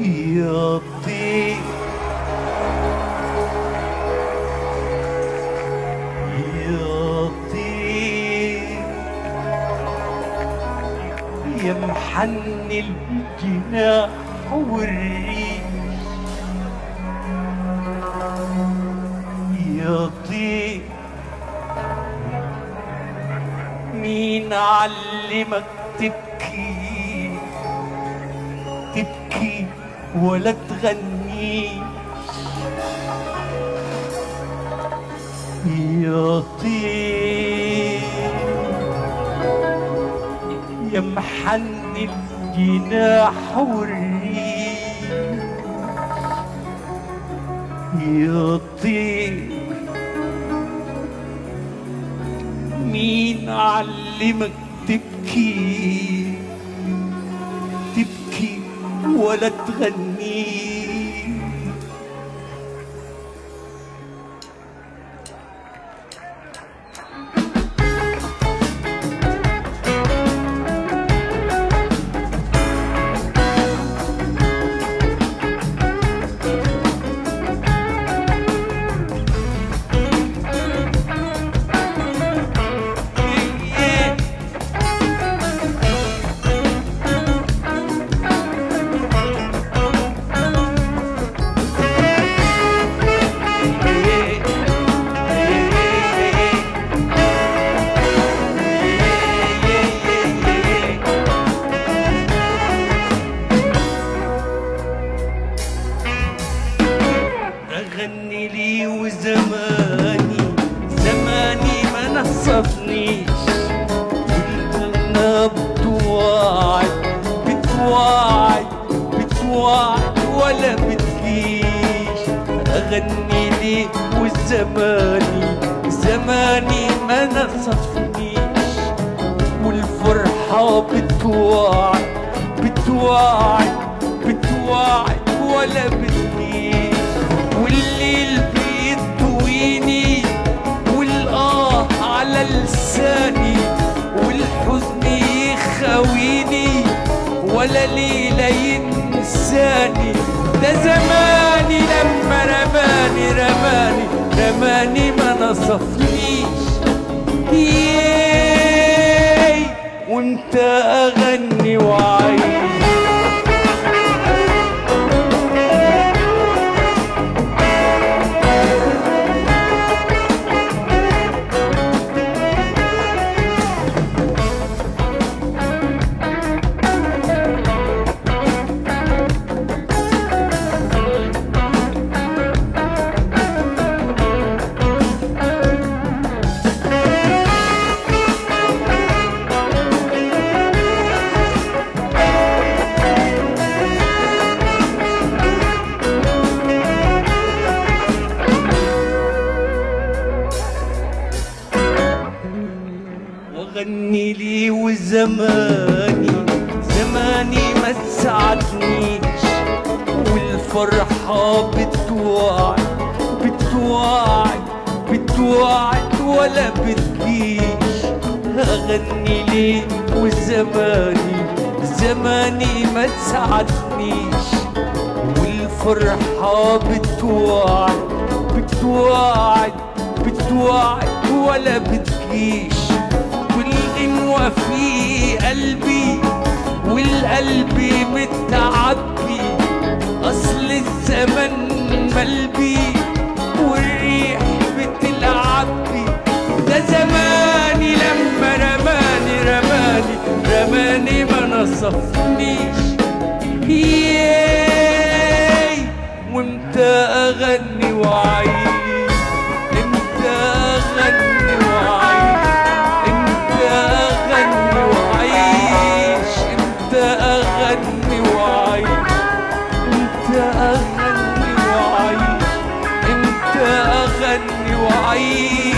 يا طير يا طير يا محن الجناح والريح يا طير مين علمك تبكي تبكي ولا تغني يا طير يا محن الجناح والريح يا طير مين علمك تبكي تبكي ولا تغني أغني لي وزماني زماني ما نصفنيش أنا بتوعد بتوعد بتوعد ولا بتجيش أغني لي وزماني زماني ما نصفنيش والفرحة بتوعد بتوعد بتوعد ولا بتجيش والليل بيدويني والآه على لساني والحزن يخاويني ولا ليلة ينساني ده زماني لما رماني رماني رماني ما نصفنيش ياي وانت اغني وعيش وغني لي وزماني زماني ما تسعدنيش والفرحة بتوعد بتوعد بتوعد ولا بتجيش أغني لي وزماني زماني ما تسعدنيش والفرحة بتوعد بتوعد بتوعد ولا بتجيش والغنوة في قلبي والقلب متعبي أصل الزمن ملبي والريح بتلعبي ده زماني لما رماني رماني رماني ما نصفنيش ياي وامتى اغني وعيش امتى اغني وعيش امتى اغني وعيش امتى اغني وعيش امتى اغني وعيش امتى اغني وعيش